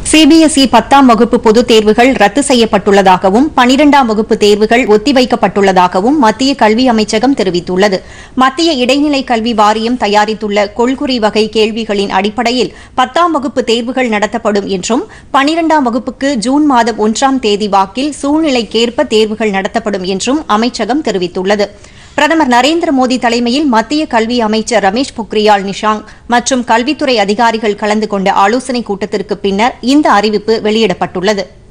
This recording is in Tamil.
சிபிஎஸ்இ பத்தாம் வகுப்பு பொதுத் தேர்வுகள் ரத்து செய்யப்பட்டுள்ளதாகவும் பனிரெண்டாம் வகுப்பு தேர்வுகள் ஒத்திவைக்கப்பட்டுள்ளதாகவும் மத்திய கல்வி அமைச்சகம் தெரிவித்துள்ளது மத்திய இடைநிலை கல்வி வாரியம் தயாரித்துள்ள கொள்குறி வகை கேள்விகளின் அடிப்படையில் பத்தாம் வகுப்பு தேர்வுகள் நடத்தப்படும் என்றும் பனிரெண்டாம் வகுப்புக்கு ஜூன் மாதம் ஒன்றாம் தேதி வாக்கில் சூழ்நிலைக்கேற்ப தேர்வுகள் நடத்தப்படும் என்றும் அமைச்சகம் தெரிவித்துள்ளது பிரதமர் நரேந்திர மோடி தலைமையில் மத்திய கல்வி அமைச்சர் ரமேஷ் பொக்ரியால் நிஷாங் மற்றும் கல்வித்துறை அதிகாரிகள் கலந்து கொண்ட ஆலோசனைக் கூட்டத்திற்கு பின்னர் இந்த அறிவிப்பு வெளியிடப்பட்டுள்ளது